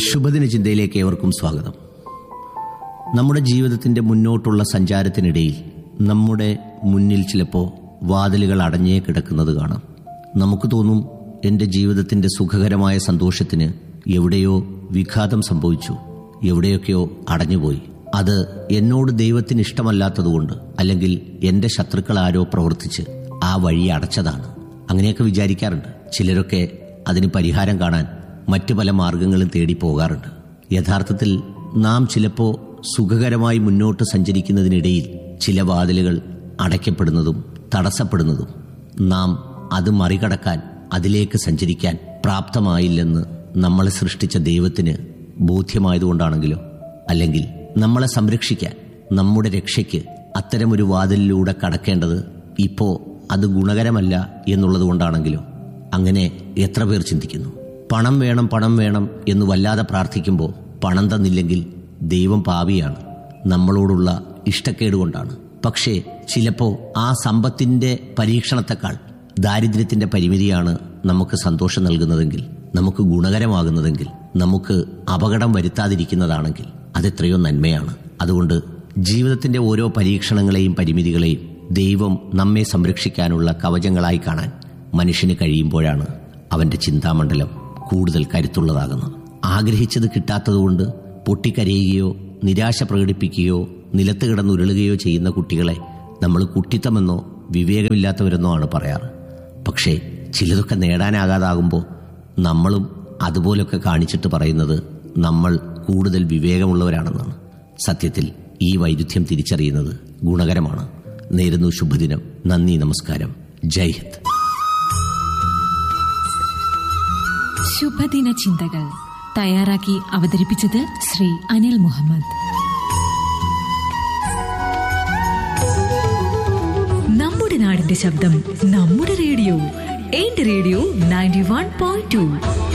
ശുഭദിന ചിന്തയിലേക്ക് ഏവർക്കും സ്വാഗതം നമ്മുടെ ജീവിതത്തിന്റെ മുന്നോട്ടുള്ള സഞ്ചാരത്തിനിടയിൽ നമ്മുടെ മുന്നിൽ ചിലപ്പോൾ വാതിലുകൾ അടഞ്ഞേ കിടക്കുന്നത് കാണാം നമുക്ക് തോന്നും എൻ്റെ ജീവിതത്തിന്റെ സുഖകരമായ സന്തോഷത്തിന് എവിടെയോ വിഘാതം സംഭവിച്ചു എവിടെയൊക്കെയോ അടഞ്ഞുപോയി അത് എന്നോട് ദൈവത്തിന് ഇഷ്ടമല്ലാത്തതുകൊണ്ട് അല്ലെങ്കിൽ എൻ്റെ ശത്രുക്കൾ ആരോ പ്രവർത്തിച്ച് ആ വഴി അടച്ചതാണ് അങ്ങനെയൊക്കെ വിചാരിക്കാറുണ്ട് ചിലരൊക്കെ അതിന് പരിഹാരം കാണാൻ മറ്റു പല മാർഗങ്ങളും തേടി പോകാറുണ്ട് യഥാർത്ഥത്തിൽ നാം ചിലപ്പോൾ സുഖകരമായി മുന്നോട്ട് സഞ്ചരിക്കുന്നതിനിടയിൽ ചില വാതിലുകൾ അടയ്ക്കപ്പെടുന്നതും തടസ്സപ്പെടുന്നതും നാം അത് മറികടക്കാൻ അതിലേക്ക് സഞ്ചരിക്കാൻ പ്രാപ്തമായില്ലെന്ന് നമ്മളെ സൃഷ്ടിച്ച ദൈവത്തിന് ബോധ്യമായതുകൊണ്ടാണെങ്കിലോ അല്ലെങ്കിൽ നമ്മളെ സംരക്ഷിക്കാൻ നമ്മുടെ രക്ഷയ്ക്ക് അത്തരമൊരു വാതിലിലൂടെ കടക്കേണ്ടത് ഇപ്പോ അത് ഗുണകരമല്ല എന്നുള്ളത് കൊണ്ടാണെങ്കിലോ അങ്ങനെ എത്ര പേർ ചിന്തിക്കുന്നു പണം വേണം പണം വേണം എന്ന് വല്ലാതെ പ്രാർത്ഥിക്കുമ്പോൾ പണം തന്നില്ലെങ്കിൽ ദൈവം പാവിയാണ് നമ്മളോടുള്ള ഇഷ്ടക്കേട് കൊണ്ടാണ് പക്ഷേ ചിലപ്പോൾ ആ സമ്പത്തിന്റെ പരീക്ഷണത്തെക്കാൾ ദാരിദ്ര്യത്തിന്റെ പരിമിതിയാണ് നമുക്ക് സന്തോഷം നൽകുന്നതെങ്കിൽ നമുക്ക് ഗുണകരമാകുന്നതെങ്കിൽ നമുക്ക് അപകടം വരുത്താതിരിക്കുന്നതാണെങ്കിൽ അതെത്രയോ നന്മയാണ് അതുകൊണ്ട് ജീവിതത്തിന്റെ ഓരോ പരീക്ഷണങ്ങളെയും പരിമിതികളെയും ദൈവം നമ്മെ സംരക്ഷിക്കാനുള്ള കവചങ്ങളായി കാണാൻ മനുഷ്യന് കഴിയുമ്പോഴാണ് അവന്റെ ചിന്താമണ്ഡലം കൂടുതൽ കരുത്തുള്ളതാകുന്നത് ആഗ്രഹിച്ചത് കിട്ടാത്തതുകൊണ്ട് പൊട്ടിക്കരയുകയോ നിരാശ പ്രകടിപ്പിക്കുകയോ നിലത്ത് കിടന്നുരുളുകയോ ചെയ്യുന്ന കുട്ടികളെ നമ്മൾ കുട്ടിത്തമെന്നോ വിവേകമില്ലാത്തവരെന്നോ ആണ് പറയാറ് പക്ഷേ ചിലതൊക്കെ നേടാനാകാതാകുമ്പോൾ നമ്മളും അതുപോലൊക്കെ കാണിച്ചിട്ട് പറയുന്നത് നമ്മൾ കൂടുതൽ വിവേകമുള്ളവരാണെന്നാണ് സത്യത്തിൽ ഈ വൈരുദ്ധ്യം തിരിച്ചറിയുന്നത് ഗുണകരമാണ് നേരുന്നു ശുഭദിനം നന്ദി നമസ്കാരം ജയ് ഹിന്ദ് ശുഭദിന ചിന്തകൾ തയ്യാറാക്കി അവതരിപ്പിച്ചത് ശ്രീ അനിൽ മുഹമ്മദ് നമ്മുടെ നാടിന്റെ ശബ്ദം നമ്മുടെ റേഡിയോ എന്റെ radio ninety one point to